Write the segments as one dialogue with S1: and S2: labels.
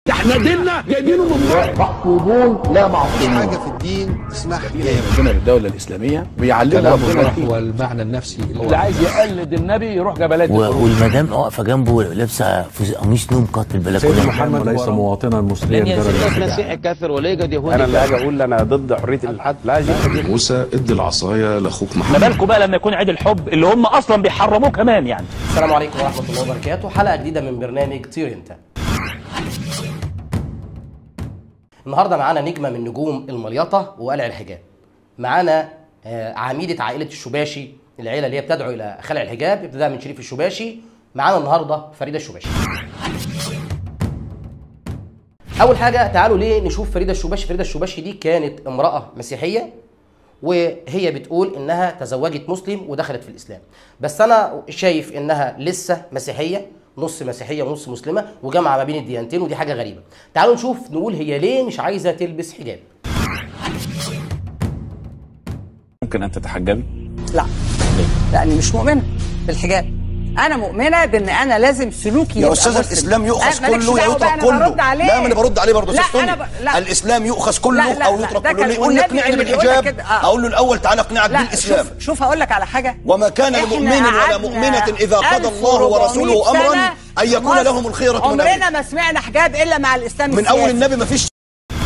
S1: احنا ديننا جايبينه من بره
S2: مقصودون لا معصومون
S3: حاجه في الدين اسمها حجاب
S1: ربنا للدوله الاسلاميه بيعلموا
S3: كلام
S1: ربنا
S3: الله
S1: فيه.
S3: والمعنى النفسي
S4: اللي عايز يقلد النبي يروح جبلات
S5: و-
S4: الخروج
S5: والمدام واقفه جنبه لابسه فوز- قميص نوم قاتل البلكونه
S3: محمد ليس مواطنا مصريا
S6: لن يزيد
S3: درجة
S6: المسيح كافر ولا يوجد يهودي
S7: انا اللي هاجي اقول انا ضد حريه الحد لا أجي.
S8: موسى ادي العصايه لاخوك
S4: ما
S8: محمد
S4: بالكم بقى لما يكون عيد الحب اللي هم اصلا بيحرموه كمان يعني
S6: السلام عليكم ورحمه الله وبركاته حلقه جديده من برنامج طير انت النهارده معانا نجمه من نجوم المليطه وقلع الحجاب معانا آه، عميده عائله الشباشي العيله اللي هي بتدعو الى خلع الحجاب ابتداء من شريف الشباشي معانا النهارده فريده الشباشي اول حاجه تعالوا ليه نشوف فريده الشباشي فريده الشباشي دي كانت امراه مسيحيه وهي بتقول انها تزوجت مسلم ودخلت في الاسلام بس انا شايف انها لسه مسيحيه نص مسيحيه ونص مسلمه وجامعه ما بين الديانتين ودي حاجه غريبه تعالوا نشوف نقول هي ليه مش عايزه تلبس حجاب
S7: ممكن ان تتحجبي
S9: لا لاني مش مؤمنه بالحجاب انا مؤمنه بان انا لازم سلوكي
S2: يا
S9: يبقى
S2: استاذ
S9: مسلم.
S2: الاسلام يؤخذ
S9: أنا مالكش
S2: كله
S9: دعوة بقى،
S2: ويترك
S9: أنا
S2: كله
S9: برد عليه.
S2: لا ما انا برد عليه برضه
S9: لا
S2: استاذ
S9: انا
S2: توني.
S9: ب... لا
S2: الاسلام يؤخذ كله
S9: لا، لا،
S2: او
S9: لا،
S2: يترك
S9: ده
S2: كله
S9: كان
S2: ليه يقول لي
S9: والنبي
S2: اقنعني
S9: اللي بيقول لك
S2: بالحجاب
S9: كده، آه.
S2: اقول له الاول تعالى اقنعك
S9: لا
S2: بالاسلام
S9: شوف شوف هقول لك على حاجه
S2: وما كان
S9: إحنا
S2: لمؤمن ولا
S9: قعدنا
S2: مؤمنة إذا قضى الله
S9: 1400
S2: ورسوله أمرا
S9: سنة
S2: أن يكون
S9: مصر.
S2: لهم الخيرة من
S9: عمرنا
S2: أمرهم.
S9: ما سمعنا حجاب الا مع الاسلام
S2: من اول
S9: السياسي.
S2: النبي ما فيش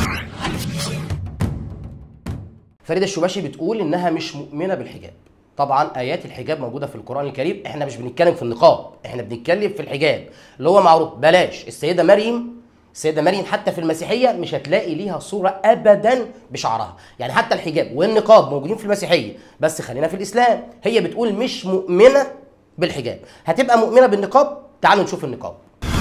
S6: فريده الشباشي بتقول انها مش مؤمنه بالحجاب طبعا ايات الحجاب موجوده في القران الكريم احنا مش بنتكلم في النقاب احنا بنتكلم في الحجاب اللي هو معروف بلاش السيده مريم السيده مريم حتى في المسيحيه مش هتلاقي ليها صوره ابدا بشعرها يعني حتى الحجاب والنقاب موجودين في المسيحيه بس خلينا في الاسلام هي بتقول مش مؤمنه بالحجاب هتبقى مؤمنه بالنقاب تعالوا نشوف النقاب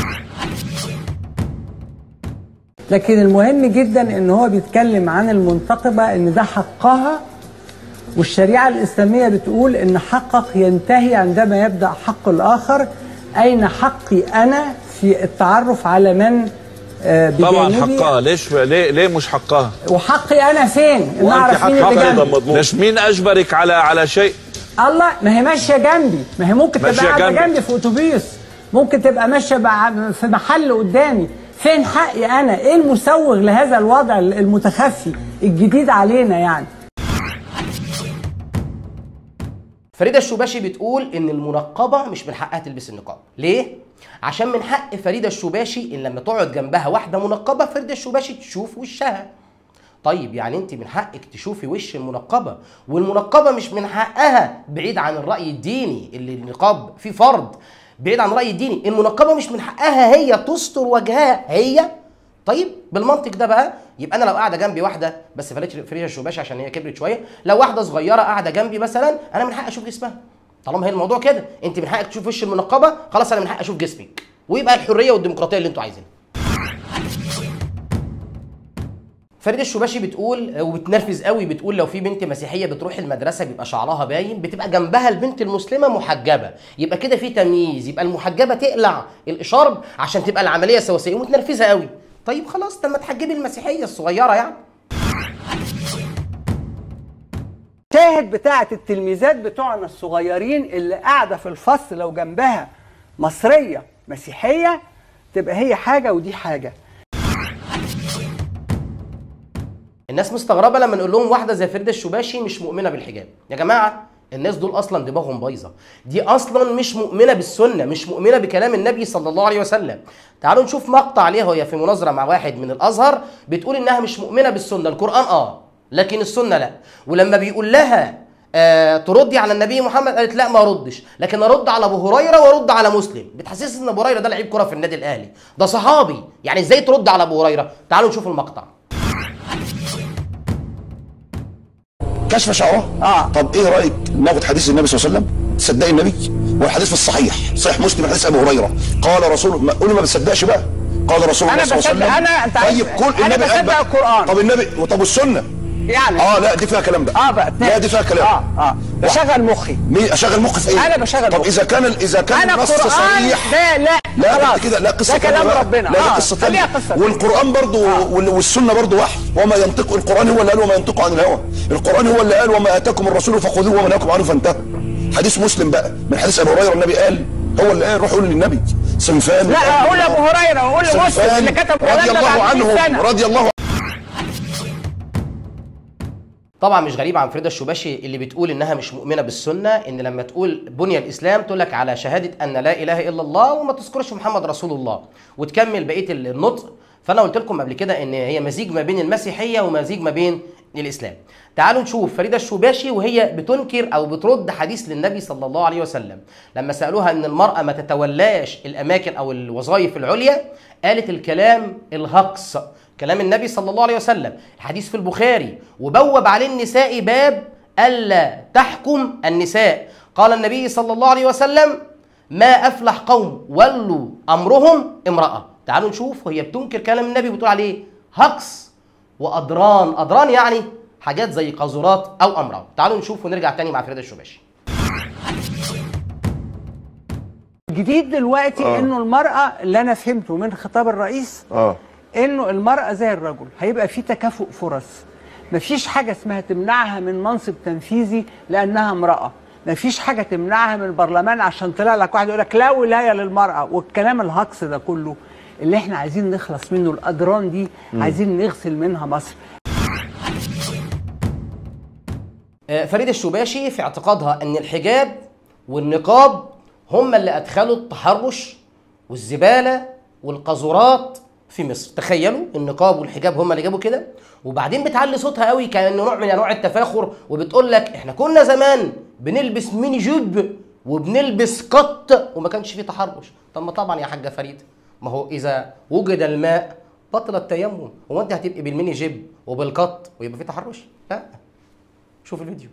S10: لكن المهم جدا ان هو بيتكلم عن المنتقبه ان ده حقها والشريعه الاسلاميه بتقول ان حقك ينتهي عندما يبدا حق الاخر اين حقي انا في التعرف على من آه،
S7: طبعا
S10: بجانبي
S7: حقها ليش ليه ليه مش حقها
S10: وحقي انا فين؟ ان
S7: وانت
S10: اعرف مين اللي جنبي
S7: مش مين اجبرك على على شيء
S10: الله ما هي ماشيه جنبي ما هي ممكن
S7: ماشية
S10: تبقى قاعده
S7: جنبك.
S10: جنبي في اتوبيس ممكن تبقى ماشيه بع- في محل قدامي فين حقي انا ايه المسوغ لهذا الوضع المتخفي الجديد علينا يعني
S6: فريدة الشباشي بتقول ان المنقبة مش من حقها تلبس النقاب ليه؟ عشان من حق فريدة الشباشي ان لما تقعد جنبها واحدة منقبة فريدة الشباشي تشوف وشها طيب يعني انت من حقك تشوفي وش المنقبة والمنقبة مش من حقها بعيد عن الرأي الديني اللي النقاب فيه فرض بعيد عن الرأي الديني المنقبة مش من حقها هي تستر وجهها هي طيب بالمنطق ده بقى يبقى انا لو قاعده جنبي واحده بس فريده فريده الشباشي عشان هي كبرت شويه لو واحده صغيره قاعده جنبي مثلا انا من حقي اشوف جسمها طالما هي الموضوع كده انت من حقك تشوف وش المنقبه خلاص انا من حقي اشوف جسمك ويبقى الحريه والديمقراطيه اللي انتوا عايزينها فريده الشباشي بتقول وبتنرفز قوي بتقول لو في بنت مسيحيه بتروح المدرسه بيبقى شعرها باين بتبقى جنبها البنت المسلمه محجبه يبقى كده في تمييز يبقى المحجبه تقلع الاشارب عشان تبقى العمليه سواسيه ومتنرفزه قوي طيب خلاص طب ما تحجبي المسيحيه الصغيره يعني
S10: شاهد بتاعة التلميذات بتوعنا الصغيرين اللي قاعدة في الفصل لو جنبها مصرية مسيحية تبقى هي حاجة ودي حاجة
S6: الناس مستغربه لما نقول لهم واحده زي فريده الشباشي مش مؤمنه بالحجاب يا جماعه الناس دول اصلا دماغهم بايظه دي اصلا مش مؤمنه بالسنه مش مؤمنه بكلام النبي صلى الله عليه وسلم تعالوا نشوف مقطع ليها وهي في مناظره مع واحد من الازهر بتقول انها مش مؤمنه بالسنه القران اه لكن السنه لا ولما بيقول لها آه تردي على النبي محمد قالت لا ما اردش لكن ارد على ابو هريره وارد على مسلم بتحسس ان ابو هريره ده لعيب كره في النادي الاهلي ده صحابي يعني ازاي ترد على ابو هريره تعالوا نشوف المقطع
S2: كشف شعره اه طب ايه رايك ناخد حديث النبي صلى الله عليه وسلم تصدقي النبي والحديث في الصحيح صحيح مسلم حديث ابو هريره قال رسول ما قولي ما بتصدقش بقى قال رسول الله
S10: أنا
S2: صلى الله عليه
S10: بصدق-
S2: وسلم
S10: أنا- أنت عايز-
S2: طيب كل
S10: أنا
S2: النبي قال
S10: بصدق
S2: بقى.
S10: القرآن.
S2: طب النبي طب والسنه
S10: يعني
S2: اه لا دي فيها كلام بقى
S10: اه بقى
S2: لا دي فيها كلام
S10: اه اه بشغل مخي
S2: مين اشغل مخي في ايه
S10: أنا بشغل
S2: طب
S10: مخي.
S2: اذا كان اذا كان
S10: انا
S2: النص
S10: القرآن
S2: صريح
S10: ده لا
S2: لا
S10: خلاص
S2: بعد كده لا قصه
S10: ده
S2: تانية
S10: كلام
S2: بقى.
S10: ربنا
S2: لا لا
S10: آه.
S2: قصه
S10: خليها
S2: ثانيه
S10: قصة تانية.
S2: والقران برضو وال- والسنه برضو وحي وما ينطق القران هو اللي قال وما ينطق عن الهوى القران هو اللي قال وما اتاكم الرسول فخذوه وما نهاكم عنه فانتهوا حديث مسلم بقى من حديث ابي هريره النبي قال هو اللي قال روح قول للنبي صنفان
S9: لا اقول ابو هريره واقول لمسلم
S2: صنفان
S9: اللي كتب
S2: رضي
S9: الكلام ده
S2: الله
S9: بعد 100
S2: عنهم
S9: سنه
S2: رضي الله
S6: طبعا مش غريب عن فريده الشباشي اللي بتقول انها مش مؤمنه بالسنه ان لما تقول بني الاسلام تقول لك على شهاده ان لا اله الا الله وما تذكرش محمد رسول الله وتكمل بقيه النطق فانا قلت لكم قبل كده ان هي مزيج ما بين المسيحيه ومزيج ما بين الاسلام تعالوا نشوف فريده الشباشي وهي بتنكر او بترد حديث للنبي صلى الله عليه وسلم لما سالوها ان المراه ما تتولاش الاماكن او الوظائف العليا قالت الكلام الهقص كلام النبي صلى الله عليه وسلم الحديث في البخاري وبوب عليه النساء باب ألا تحكم النساء قال النبي صلى الله عليه وسلم ما أفلح قوم ولوا أمرهم امرأة تعالوا نشوف هي بتنكر كلام النبي بتقول عليه هقص وأضران أضران يعني حاجات زي قاذورات أو أمراض تعالوا نشوف ونرجع تاني مع فريدة الشباشي
S10: الجديد دلوقتي
S2: آه.
S10: انه المرأة اللي انا فهمته من خطاب الرئيس
S2: اه
S10: انه المرأة زي الرجل هيبقى في تكافؤ فرص مفيش حاجة اسمها تمنعها من منصب تنفيذي لانها امرأة مفيش حاجة تمنعها من البرلمان عشان طلع لك واحد يقول لك لا ولاية للمرأة والكلام الهجص ده كله اللي احنا عايزين نخلص منه الأدران دي عايزين نغسل منها مصر
S6: آه، فريدة الشباشي في اعتقادها ان الحجاب والنقاب هم اللي ادخلوا التحرش والزباله والقاذورات في مصر تخيلوا النقاب والحجاب هم اللي جابوا كده وبعدين بتعلي صوتها قوي كانه نوع من انواع التفاخر وبتقول لك احنا كنا زمان بنلبس ميني جيب وبنلبس قط وما كانش فيه تحرش طب ما طبعا يا حاجه فريده ما هو اذا وجد الماء بطل التيمم هو انت هتبقي بالميني جيب وبالقط ويبقى فيه تحرش لا شوف الفيديو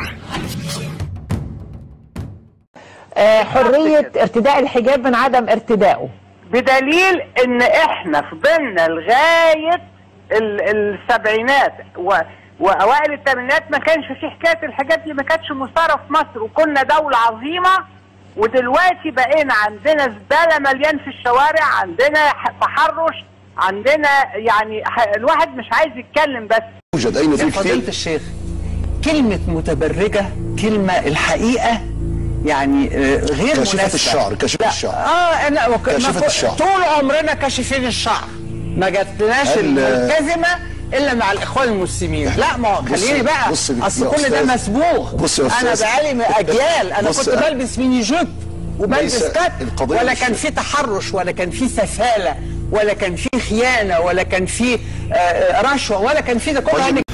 S11: آه، حرية ارتداء الحجاب من عدم ارتدائه
S9: بدليل ان احنا فضلنا لغايه ال- السبعينات و... واوائل الثمانينات ما كانش في حكايه الحاجات دي ما كانتش مثاره في مصر وكنا دوله عظيمه ودلوقتي بقينا عندنا زباله مليان في الشوارع عندنا ح- تحرش عندنا يعني ح- الواحد مش عايز يتكلم بس
S2: يوجد اين في
S10: فضيلة
S2: كتير
S10: الشيخ كلمة متبرجة كلمة الحقيقة يعني آه، غير
S2: كاشفة
S10: مناسبة
S2: الشعر كاشفة
S10: لا
S2: الشعر
S10: اه انا وك...
S2: كاشفة
S10: ما-
S2: الشعر.
S10: طول عمرنا كاشفين الشعر ما جاتلناش
S2: هل-
S10: الملتزمة الا مع الاخوان المسلمين لا ما هو
S2: بص-
S10: خليني بقى
S2: بص يا
S10: اصل كل ده
S2: أستاذ.
S10: مسبوغ
S2: بص يا
S10: انا
S2: أستاذ.
S10: بقالي اجيال انا
S2: بص
S10: كنت
S2: يا-
S10: بلبس ميني جيب وبلبس
S2: ليس
S10: كات
S2: القضية
S10: ولا
S2: مش-
S10: كان في تحرش ولا كان في سفالة ولا كان في خيانة ولا كان في آه، آه، رشوة ولا كان في ده كله
S2: رجل-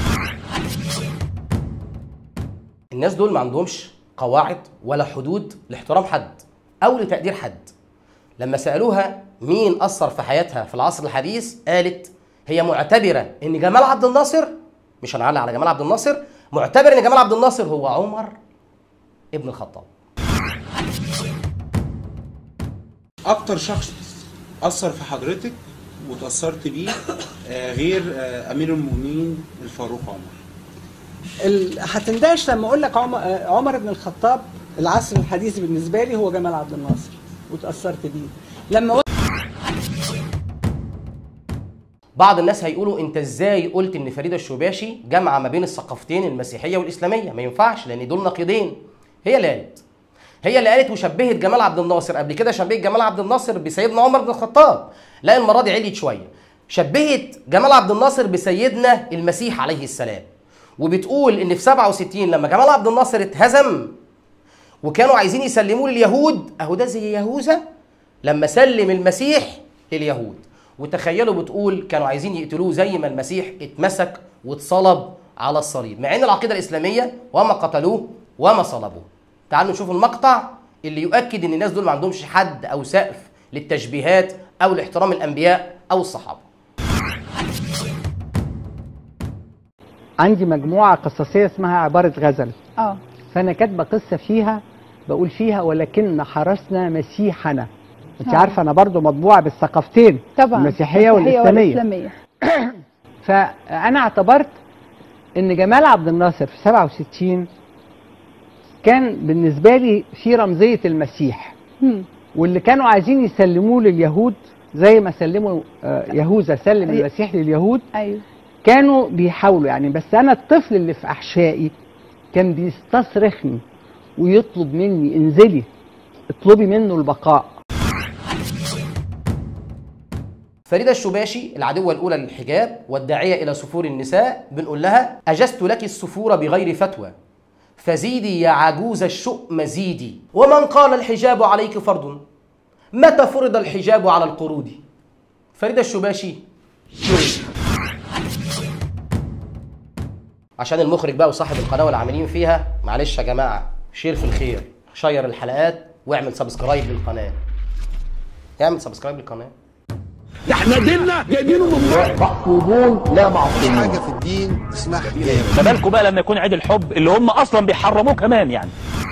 S6: الناس دول ما عندهمش قواعد ولا حدود لاحترام حد او لتقدير حد لما سالوها مين اثر في حياتها في العصر الحديث قالت هي معتبره ان جمال عبد الناصر مش هنعلق على جمال عبد الناصر معتبر ان جمال عبد الناصر هو عمر ابن الخطاب
S12: اكتر شخص اثر في حضرتك وتاثرت بيه آه، غير آه، امير المؤمنين الفاروق عمر
S10: ال- هتندهش لما اقول لك عمر, آه، عمر بن الخطاب العصر الحديث بالنسبه لي هو جمال عبد الناصر وتاثرت بيه لما قلت
S6: بعض الناس هيقولوا انت ازاي قلت ان فريده الشباشي جامعه ما بين الثقافتين المسيحيه والاسلاميه ما ينفعش لان دول نقيضين هي اللي قالت هي اللي قالت وشبهت جمال عبد الناصر قبل كده شبهت جمال عبد الناصر بسيدنا عمر بن الخطاب لا المره دي عليت شويه شبهت جمال عبد الناصر بسيدنا المسيح عليه السلام وبتقول ان في 67 لما جمال عبد الناصر اتهزم وكانوا عايزين يسلموه لليهود اهو ده زي يهوذا لما سلم المسيح لليهود وتخيلوا بتقول كانوا عايزين يقتلوه زي ما المسيح اتمسك واتصلب على الصليب مع ان العقيده الاسلاميه وما قتلوه وما صلبوه تعالوا نشوف المقطع اللي يؤكد ان الناس دول ما عندهمش حد او سقف للتشبيهات او لاحترام الانبياء او الصحابه
S10: عندي مجموعه قصصيه اسمها عباره غزل
S11: اه
S10: فانا كاتبه قصه فيها بقول فيها ولكن حرسنا مسيحنا انت
S11: آه.
S10: عارفه انا برضو مطبوعه بالثقافتين
S11: طبعا
S10: المسيحيه والاسلاميه
S11: والإسلامية.
S10: فانا اعتبرت ان جمال عبد الناصر في 67 كان بالنسبه لي في رمزيه المسيح
S11: مم.
S10: واللي كانوا عايزين يسلموه لليهود زي ما سلموا آه، يهوذا سلم
S11: أيوة.
S10: المسيح لليهود
S11: ايوه
S10: كانوا بيحاولوا يعني بس انا الطفل اللي في احشائي كان بيستصرخني ويطلب مني انزلي اطلبي منه البقاء
S6: فريدة الشباشي العدوة الأولى للحجاب والداعية إلى سفور النساء بنقول لها أجزت لك السفور بغير فتوى فزيدي يا عجوز الشؤم زيدي ومن قال الحجاب عليك فرض متى فرض الحجاب على القرود فريدة الشباشي شريك. عشان المخرج بقى وصاحب القناه والعاملين فيها معلش يا جماعه شير في الخير شير الحلقات واعمل سبسكرايب للقناه اعمل سبسكرايب للقناه
S1: احنا ديننا جايبينه من بره
S2: معصومون لا معصومون
S3: حاجه في الدين اسمها حجاب
S4: ما بالكم بقى لما يكون عيد الحب اللي هم اصلا بيحرموه كمان يعني